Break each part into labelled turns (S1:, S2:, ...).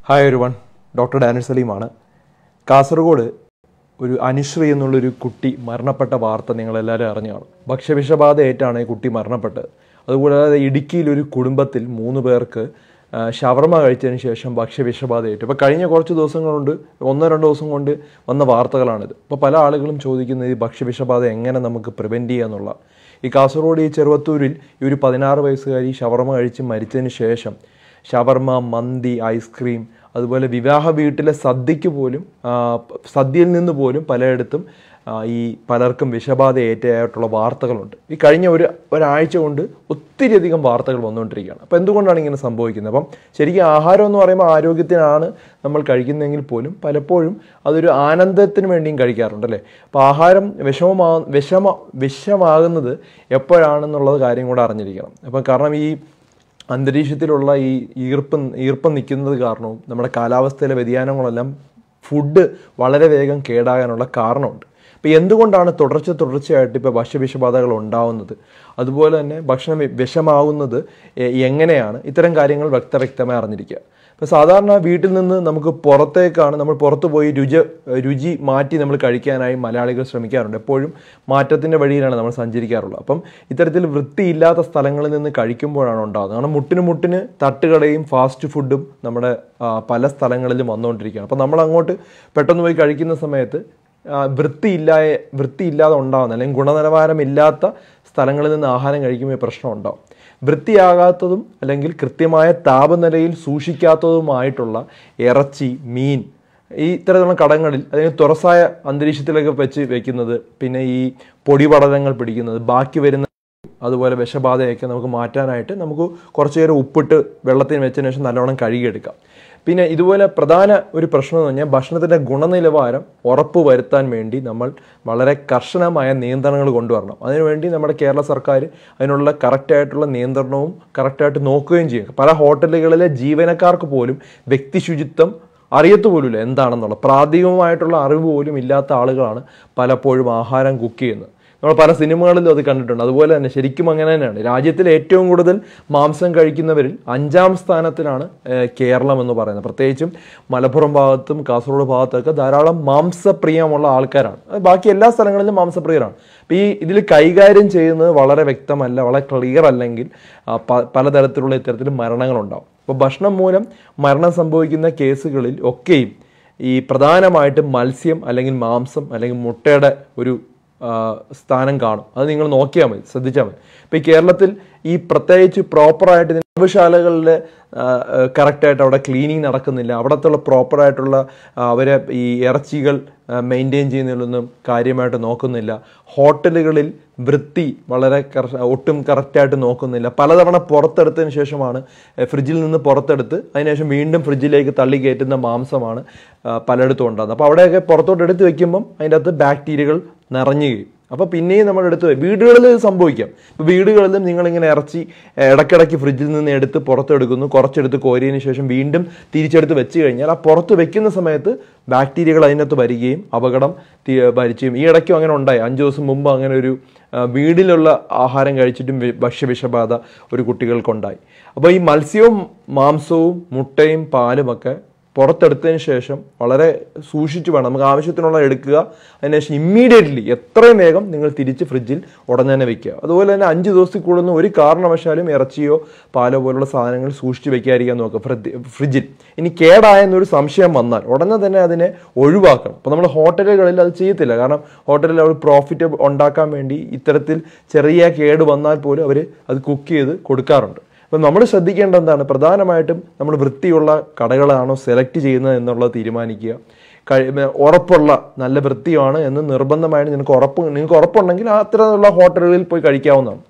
S1: hi ഒരു one doctor Danil സലീമാണ് കാസർഗോഡ് ഒരു അനുശ്രീ എന്നുള്ളൊരു കുട്ടി മരണപ്പെട്ട വാർത്ത നിങ്ങളെല്ലാവരും അറിഞ്ഞു കാണും ഭക്ഷ്യവിഷബാധ ഏറ്റാണ് ഈ കുട്ടി മരണപ്പെട്ടത് അതുകൂടാതെ ഇടുക്കിയിൽ ഒരു കുടുംബത്തിൽ മൂന്ന് പേർക്ക് ആ, ഷവർമ കഴിച്ചതിന് ശേഷം ഭക്ഷ്യവിഷബാധ ഏറ്റു ഇപ്പോൾ കഴിഞ്ഞ കുറച്ച് ദിവസങ്ങൾ കൊണ്ട് ഒന്നോ രണ്ടോ ദിവസം കൊണ്ട് വന്ന വാർത്തകളാണിത് ഇപ്പോൾ പല ആളുകളും ചോദിക്കുന്നത് ഈ ഭക്ഷ്യവിഷബാധ എങ്ങനെ നമുക്ക് പ്രിവെൻറ്റ് ചെയ്യാന്നുള്ള ഈ കാസർഗോഡ് ഈ ചെറുവത്തൂരിൽ ഈ ഒരു പതിനാറ് വയസ്സുകാരി ഷവർമ കഴിച്ച് മരിച്ചതിന് ശേഷം ഷവർമ മന്തി ഐസ്ക്രീം അതുപോലെ വിവാഹ വീട്ടിലെ സദ്യക്ക് പോലും ആ, സദ്യയിൽ നിന്ന് പോലും പലയിടത്തും ആ, ഈ പലർക്കും വിഷബാധ ഏറ്റയായിട്ടുള്ള വാർത്തകളുണ്ട് ഈ കഴിഞ്ഞ ഒരു ഒരാഴ്ച കൊണ്ട് ഒത്തിരിയധികം വാർത്തകൾ വന്നുകൊണ്ടിരിക്കുകയാണ് അപ്പോൾ എന്തുകൊണ്ടാണ് ഇങ്ങനെ സംഭവിക്കുന്നത് അപ്പം ശരിക്കും ആഹാരം എന്ന് പറയുമ്പോൾ ആരോഗ്യത്തിനാണ് നമ്മൾ കഴിക്കുന്നതെങ്കിൽ പോലും പലപ്പോഴും അതൊരു ആനന്ദത്തിന് വേണ്ടിയും കഴിക്കാറുണ്ട് അല്ലേ അപ്പോൾ ആഹാരം വിഷമമാ വിഷമ വിഷമാകുന്നത് എപ്പോഴാണെന്നുള്ളത് കാര്യം കൂടെ അറിഞ്ഞിരിക്കണം അപ്പം കാരണം ഈ അന്തരീക്ഷത്തിലുള്ള ഈ ഈർപ്പം ഈർപ്പം നിൽക്കുന്നത് കാരണവും നമ്മുടെ കാലാവസ്ഥയിലെ വ്യതിയാനങ്ങളെല്ലാം ഫുഡ് വളരെ വേഗം കേടാകാനുള്ള കാരണമുണ്ട് അപ്പോൾ എന്തുകൊണ്ടാണ് തുടർച്ച തുടർച്ചയായിട്ട് ഇപ്പോൾ ഭക്ഷ്യവിഷബാധകൾ ഉണ്ടാവുന്നത് അതുപോലെ തന്നെ ഭക്ഷണം വി- വിഷമാവുന്നത് എ- എങ്ങനെയാണ് ഇത്തരം കാര്യങ്ങൾ വ്യക്ത വ്യക്തമായി അറിഞ്ഞിരിക്കുക ഇപ്പോൾ സാധാരണ വീട്ടിൽ നിന്ന് നമുക്ക് പുറത്തേക്കാണ് നമ്മൾ പുറത്ത് പോയി രുചി രുചി മാറ്റി നമ്മൾ കഴിക്കാനായി മലയാളികൾ ശ്രമിക്കാറുണ്ട് എപ്പോഴും മാറ്റത്തിൻ്റെ വഴിയിലാണ് നമ്മൾ സഞ്ചരിക്കാറുള്ളത് അപ്പം ഇത്തരത്തിൽ വൃത്തിയില്ലാത്ത സ്ഥലങ്ങളിൽ നിന്ന് കഴിക്കുമ്പോഴാണ് ഉണ്ടാകുന്നത് കാരണം മുട്ടിന് മുട്ടിന് തട്ടുകടയും ഫാസ്റ്റ് ഫുഡും നമ്മുടെ ആ, പല സ്ഥലങ്ങളിലും വന്നുകൊണ്ടിരിക്കുകയാണ് അപ്പം നമ്മൾ അങ്ങോട്ട് പെട്ടെന്ന് പോയി കഴിക്കുന്ന സമയത്ത് ആ, വൃത്തിയില്ലായ വൃത്തിയില്ലാതെ ഉണ്ടാകുന്ന അല്ലെങ്കിൽ ഗുണനിലവാരമില്ലാത്ത സ്ഥലങ്ങളിൽ നിന്ന് ആഹാരം കഴിക്കുമ്പോൾ ഈ പ്രശ്നം ഉണ്ടാവും വൃത്തിയാകാത്തതും അല്ലെങ്കിൽ കൃത്യമായ താപനിലയിൽ സൂക്ഷിക്കാത്തതുമായിട്ടുള്ള ഇറച്ചി മീൻ ഈ ഇത്തരത്തിലുള്ള കടങ്ങളിൽ അല്ലെങ്കിൽ തുറസായ അന്തരീക്ഷത്തിലൊക്കെ വെച്ച് വെക്കുന്നത് പിന്നെ ഈ പൊടിപടലങ്ങൾ പിടിക്കുന്നത് ബാക്കി വരുന്ന അതുപോലെ വിഷബാധയൊക്കെ നമുക്ക് മാറ്റാനായിട്ട് നമുക്ക് കുറച്ച് നേരം ഉപ്പിട്ട് വെള്ളത്തിൽ വെച്ചതിന് ശേഷം നല്ലോണം കഴുകിയെടുക്കാം പിന്നെ ഇതുപോലെ പ്രധാന ഒരു പ്രശ്നം എന്ന് പറഞ്ഞാൽ ഭക്ഷണത്തിൻ്റെ ഗുണനിലവാരം ഉറപ്പ് വരുത്താൻ വേണ്ടി നമ്മൾ വളരെ കർശനമായ നിയന്ത്രണങ്ങൾ കൊണ്ടുവരണം അതിനുവേണ്ടി നമ്മുടെ കേരള സർക്കാർ അതിനുള്ള കറക്റ്റായിട്ടുള്ള നിയന്ത്രണവും കറക്റ്റായിട്ട് നോക്കുകയും ചെയ്യും പല ഹോട്ടലുകളിലെ ജീവനക്കാർക്ക് പോലും വ്യക്തി ശുചിത്വം അറിയത്തു പോലുമില്ല എന്താണെന്നുള്ള പ്രാഥമികമായിട്ടുള്ള അറിവ് പോലും ഇല്ലാത്ത ആളുകളാണ് പലപ്പോഴും ആഹാരം കുക്ക് ചെയ്യുന്നത് നമ്മൾ പല സിനിമകളിലും അത് കണ്ടിട്ടുണ്ട് അതുപോലെ തന്നെ ശരിക്കും അങ്ങനെ തന്നെയാണ് രാജ്യത്തിൽ ഏറ്റവും കൂടുതൽ മാംസം കഴിക്കുന്നവരിൽ അഞ്ചാം സ്ഥാനത്തിലാണ് ഏഹ്, കേരളം എന്ന് പറയുന്നത് പ്രത്യേകിച്ചും മലപ്പുറം ഭാഗത്തും കാസർഗോഡ് ഭാഗത്തൊക്കെ ധാരാളം മാംസപ്രിയമുള്ള ആൾക്കാരാണ് അത് ബാക്കി എല്ലാ സ്ഥലങ്ങളിലും മാംസപ്രിയരാണ് അപ്പോൾ ഈ ഇതിൽ കൈകാര്യം ചെയ്യുന്നത് വളരെ വ്യക്തമല്ല വളരെ ക്ലിയർ അല്ലെങ്കിൽ ആ, പ- പലതരത്തിലുള്ള ഇത്തരത്തിൽ മരണങ്ങളുണ്ടാവും അപ്പോൾ ഭക്ഷണം മൂലം മരണം സംഭവിക്കുന്ന കേസുകളിൽ ഒക്കെയും ഈ പ്രധാനമായിട്ടും മത്സ്യം അല്ലെങ്കിൽ മാംസം അല്ലെങ്കിൽ മുട്ടയുടെ ഒരു ആ, സ്ഥാനം കാണും അത് നിങ്ങൾ നോക്കിയാൽ മതി ശ്രദ്ധിച്ചാൽ മതി ഇപ്പോൾ ഈ കേരളത്തിൽ ഈ പ്രത്യേകിച്ച് പ്രോപ്പറായിട്ട് ശാലകളിൽ കറക്റ്റായിട്ട് അവിടെ ക്ലീനിങ് നടക്കുന്നില്ല അവിടത്തുള്ള പ്രോപ്പറായിട്ടുള്ള അവരെ ഈ ഇറച്ചികൾ മെയിൻറ്റെയിൻ ചെയ്യുന്നതിലൊന്നും കാര്യമായിട്ട് നോക്കുന്നില്ല ഹോട്ടലുകളിൽ വൃത്തി വളരെ കറ- ഒട്ടും കറക്റ്റായിട്ട് നോക്കുന്നില്ല പലതവണ പുറത്തെടുത്തതിന് ശേഷമാണ് ഏഹ്, ഫ്രിഡ്ജിൽ നിന്ന് പുറത്തെടുത്ത് അതിനുശേഷം വീണ്ടും ഫ്രിഡ്ജിലേക്ക് തള്ളി കയറ്റുന്ന മാംസമാണ് ആ, പലയിടത്തും ഉണ്ടാകുന്നത് അപ്പോൾ അവിടെയൊക്കെ പുറത്തോട്ട് എടുത്ത് വെക്കുമ്പം അതിൻ്റെ അകത്ത് ബാക്ടീരിയകൾ നിറഞ്ഞുകയും അപ്പോൾ പിന്നെയും നമ്മൾ എടുത്ത് വെ- വീടുകളിൽ ഇത് സംഭവിക്കാം ഇപ്പോൾ വീടുകളിലും നിങ്ങളിങ്ങനെ ഇറച്ചി ഏഹ്, ഇടയ്ക്കിടയ്ക്ക് ഫ്രിഡ്ജിൽ നിന്ന് എടുത്ത് പുറത്തെടുക്കുന്നു കുറച്ചെടുത്ത് കോരിയതിന് ശേഷം വീണ്ടും തിരിച്ചെടുത്ത് വെച്ച് കഴിഞ്ഞാൽ ആ പുറത്ത് വെക്കുന്ന സമയത്ത് ബാക്ടീരിയകൾ അതിനകത്ത് വരികയും അപകടം തി- ഭരിച്ചും ഈ ഇടയ്ക്കും അങ്ങനെ ഉണ്ടായി അഞ്ച് ദിവസം മുമ്പ് അങ്ങനെ ഒരു ആ, വീടിലുള്ള ആഹാരം കഴിച്ചിട്ടും വി- ഭക്ഷ്യവിഷബാധ ഒരു കുട്ടികൾക്കുണ്ടായി അപ്പോൾ ഈ മത്സ്യവും മാംസവും മുട്ടയും പാലുമൊക്കെ പുറത്തെടുത്തതിന് ശേഷം വളരെ സൂക്ഷിച്ചു വേണം നമുക്ക് ആവശ്യത്തിനുള്ള എടുക്കുക അതിനുശേഷം ഇമ്മീഡിയറ്റ്ലി എത്രയും വേഗം നിങ്ങൾ തിരിച്ച് ഫ്രിഡ്ജിൽ ഉടനെ തന്നെ വെക്കുക അതുപോലെ തന്നെ അഞ്ച് ദിവസത്തിൽ കൂടുന്ന ഒരു കാരണവശാലും ഇറച്ചിയോ പാലോ പോലുള്ള സാധനങ്ങൾ സൂക്ഷിച്ച് വെക്കാതിരിക്കാൻ നോക്കുക ഫ്രിഡ്ജ് ഫ്രിഡ്ജിൽ ഇനി കേടായെന്നൊരു സംശയം വന്നാൽ ഉടനെ തന്നെ അതിനെ ഒഴിവാക്കണം അപ്പോൾ നമ്മൾ ഹോട്ടലുകളിൽ അത് ചെയ്യത്തില്ല കാരണം ഹോട്ടലിൽ അവർ പ്രോഫിറ്റ് ഉണ്ടാക്കാൻ വേണ്ടി ഇത്തരത്തിൽ ചെറിയ കേട് വന്നാൽ പോലും അവർ അത് കുക്ക് ചെയ്ത് കൊടുക്കാറുണ്ട് അപ്പം നമ്മൾ ശ്രദ്ധിക്കേണ്ട എന്താണ് പ്രധാനമായിട്ടും നമ്മൾ വൃത്തിയുള്ള കടകളാണോ സെലക്ട് ചെയ്യുന്നത് എന്നുള്ളത് തീരുമാനിക്കുക കഴി- ഉറപ്പുള്ള നല്ല വൃത്തിയാണ് എന്ന് നിർബന്ധമായിട്ട് നിനക്ക് ഉറപ്പ് നിങ്ങൾക്ക് ഉറപ്പുണ്ടെങ്കിൽ അത്തരത്തിലുള്ള ഹോട്ടലുകളിൽ പോയി കഴിക്കാവുന്നതാണ്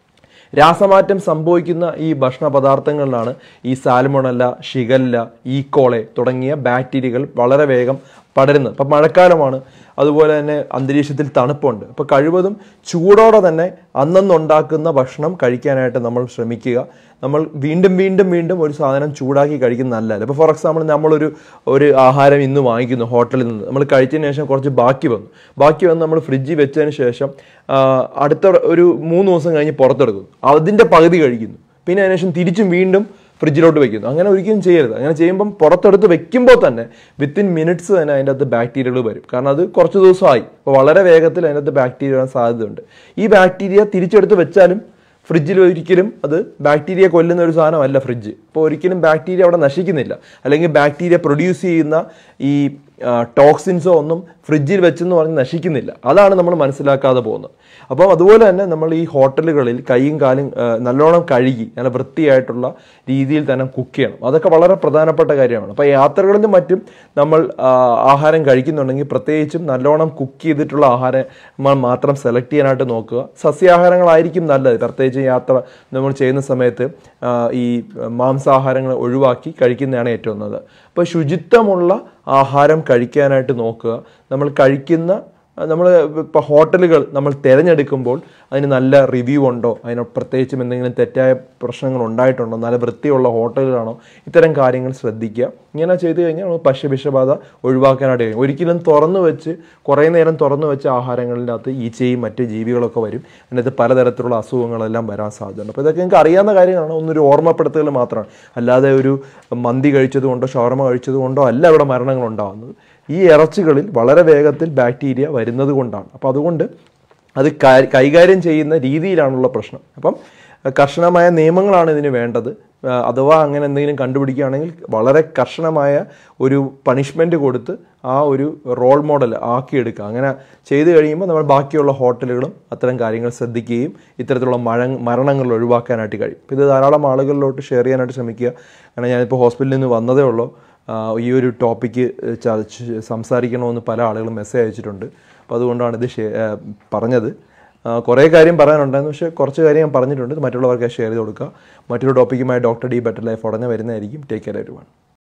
S1: രാസമാറ്റം സംഭവിക്കുന്ന ഈ ഭക്ഷണ പദാർത്ഥങ്ങളിലാണ് ഈ സാൽമൊണല്ല ഷിഗല്ല ഈക്കോളെ തുടങ്ങിയ ബാക്ടീരിയകൾ വളരെ വേഗം പടരുന്നത് ഇപ്പം മഴക്കാലമാണ് അതുപോലെ തന്നെ അന്തരീക്ഷത്തിൽ തണുപ്പുണ്ട് അപ്പോൾ കഴിവതും ചൂടോടെ തന്നെ അന്നന്നുണ്ടാക്കുന്ന ഭക്ഷണം കഴിക്കാനായിട്ട് നമ്മൾ ശ്രമിക്കുക നമ്മൾ വീണ്ടും വീണ്ടും വീണ്ടും ഒരു സാധനം ചൂടാക്കി കഴിക്കുന്നത് നല്ലതല്ല ഇപ്പോൾ ഫോർ എക്സാമ്പിൾ നമ്മളൊരു ഒരു ആഹാരം ഇന്ന് വാങ്ങിക്കുന്നു ഹോട്ടലിൽ നിന്ന് നമ്മൾ കഴിച്ചതിന് ശേഷം കുറച്ച് ബാക്കി വന്നു ബാക്കി വന്ന് നമ്മൾ ഫ്രിഡ്ജിൽ വെച്ചതിന് ശേഷം ആ, അടുത്ത ഒരു മൂന്ന് ദിവസം കഴിഞ്ഞ് പുറത്തെടുക്കുന്നു അതിൻ്റെ പകുതി കഴിക്കുന്നു പിന്നെ അതിനുശേഷം തിരിച്ചും വീണ്ടും ഫ്രിഡ്ജിലോട്ട് വെക്കുന്നു അങ്ങനെ ഒരിക്കലും ചെയ്യരുത് അങ്ങനെ ചെയ്യുമ്പം പുറത്തെടുത്ത് വെക്കുമ്പോൾ തന്നെ വിത്തിൻ മിനിറ്റ്സ് തന്നെ അതിൻ്റെ അകത്ത് ബാക്ടീരിയകൾ വരും കാരണം അത് കുറച്ച് ദിവസമായി അപ്പോൾ വളരെ വേഗത്തിൽ അതിൻ്റെ അകത്ത് ബാക്ടീരിയ വരാൻ സാധ്യതയുണ്ട് ഈ ബാക്ടീരിയ തിരിച്ചെടുത്ത് വെച്ചാലും ഫ്രിഡ്ജിൽ ഒരിക്കലും അത് ബാക്ടീരിയ കൊല്ലുന്ന ഒരു സാധനമല്ല ഫ്രിഡ്ജ് അപ്പോൾ ഒരിക്കലും ബാക്ടീരിയ അവിടെ നശിക്കുന്നില്ല അല്ലെങ്കിൽ ബാക്ടീരിയ പ്രൊഡ്യൂസ് ചെയ്യുന്ന ഈ ടോക്സിൻസോ ഒന്നും ഫ്രിഡ്ജിൽ വെച്ചെന്ന് പറഞ്ഞ് നശിക്കുന്നില്ല അതാണ് നമ്മൾ മനസ്സിലാക്കാതെ പോകുന്നത് അപ്പോൾ അതുപോലെ തന്നെ നമ്മൾ ഈ ഹോട്ടലുകളിൽ കൈയും കാലും ആ, നല്ലോണം കഴുകി നല്ല വൃത്തിയായിട്ടുള്ള രീതിയിൽ തന്നെ കുക്ക് ചെയ്യണം അതൊക്കെ വളരെ പ്രധാനപ്പെട്ട കാര്യമാണ് അപ്പോൾ യാത്രകളിലും മറ്റും നമ്മൾ ആ, ആഹാരം കഴിക്കുന്നുണ്ടെങ്കിൽ പ്രത്യേകിച്ചും നല്ലോണം കുക്ക് ചെയ്തിട്ടുള്ള ആഹാരം നമ്മൾ മാത്രം സെലക്ട് ചെയ്യാനായിട്ട് നോക്കുക സസ്യാഹാരങ്ങളായിരിക്കും നല്ലത് പ്രത്യേകിച്ച് യാത്ര നമ്മൾ ചെയ്യുന്ന സമയത്ത് ആ, ഈ മാംസാഹാരങ്ങൾ ഒഴിവാക്കി കഴിക്കുന്നതാണ് ഏറ്റവും നല്ലത് അപ്പോൾ ശുചിത്വമുള്ള ആഹാരം കഴിക്കാനായിട്ട് നോക്കുക നമ്മൾ കഴിക്കുന്ന നമ്മൾ ഇപ്പോൾ ഹോട്ടലുകൾ നമ്മൾ തിരഞ്ഞെടുക്കുമ്പോൾ അതിന് നല്ല റിവ്യൂ ഉണ്ടോ അതിന് പ്രത്യേകിച്ചും എന്തെങ്കിലും തെറ്റായ പ്രശ്നങ്ങൾ ഉണ്ടായിട്ടുണ്ടോ നല്ല വൃത്തിയുള്ള ഹോട്ടലുകളാണോ ഇത്തരം കാര്യങ്ങൾ ശ്രദ്ധിക്കുക ഇങ്ങനെ ചെയ്തു കഴിഞ്ഞാൽ നമുക്ക് പശുവിഷബാധ ഒഴിവാക്കാനായിട്ട് കഴിയും ഒരിക്കലും തുറന്നു വെച്ച് കുറേ നേരം തുറന്നു വെച്ച ആഹാരങ്ങളിൻ്റെ അകത്ത് ഈച്ചയും മറ്റ് ജീവികളൊക്കെ വരും അതിനകത്ത് പലതരത്തിലുള്ള അസുഖങ്ങളെല്ലാം വരാൻ സാധ്യതയുണ്ട് അപ്പോൾ ഇതൊക്കെ നിങ്ങൾക്ക് അറിയാവുന്ന കാര്യങ്ങളാണ് ഒന്നൊരു ഓർമ്മപ്പെടുത്തൽ മാത്രമാണ് അല്ലാതെ ഒരു മന്തി കഴിച്ചതുകൊണ്ടോ ഷവർമ കഴിച്ചതുകൊണ്ടോ അല്ല ഇവിടെ മരണങ്ങൾ ഉണ്ടാകുന്നത് ഈ ഇറച്ചികളിൽ വളരെ വേഗത്തിൽ ബാക്ടീരിയ വരുന്നത് കൊണ്ടാണ് അപ്പോൾ അതുകൊണ്ട് അത് കാ- കൈകാര്യം ചെയ്യുന്ന രീതിയിലാണുള്ള പ്രശ്നം അപ്പം അഹ് കർശനമായ നിയമങ്ങളാണ് ഇതിന് വേണ്ടത് ആ, അഥവാ അങ്ങനെ എന്തെങ്കിലും കണ്ടുപിടിക്കുകയാണെങ്കിൽ വളരെ കർശനമായ ഒരു പണിഷ്മെൻറ്റ് കൊടുത്ത് ആ ഒരു റോൾ മോഡൽ ആക്കിയെടുക്കുക അങ്ങനെ ചെയ്തു കഴിയുമ്പോൾ നമ്മൾ ബാക്കിയുള്ള ഹോട്ടലുകളും അത്തരം കാര്യങ്ങൾ ശ്രദ്ധിക്കുകയും ഇത്തരത്തിലുള്ള മഴ മരണങ്ങൾ ഒഴിവാക്കാനായിട്ട് കഴിയും അപ്പോൾ ഇത് ധാരാളം ആളുകളിലോട്ട് ഷെയർ ചെയ്യാനായിട്ട് ശ്രമിക്കുക കാരണം ഞാനിപ്പോൾ ഹോസ്പിറ്റലിൽ നിന്ന് വന്നതേ ഉള്ളൂ ആ, ഈ ഒരു ടോപ്പിക്ക് ചർച്ച സംസാരിക്കണമെന്ന് പല ആളുകളും മെസ്സേജ് അയച്ചിട്ടുണ്ട് അപ്പോൾ അതുകൊണ്ടാണ് ഇത് ഷെയർ പറഞ്ഞത് ആ, കുറേ കാര്യം പറയാനുണ്ടായിരുന്നു പക്ഷേ കുറച്ച് കാര്യം ഞാൻ പറഞ്ഞിട്ടുണ്ട് ഇത് മറ്റുള്ളവർക്ക് ഷെയർ ചെയ്ത് കൊടുക്കുക മറ്റൊരു ടോപ്പിക്കുമായി ഡോക്ടർ ഡി ബെറ്റർ ലൈഫ് ഉടനെ വരുന്നതായിരിക്കും ടേക്ക് കെയർ എവരി വൺ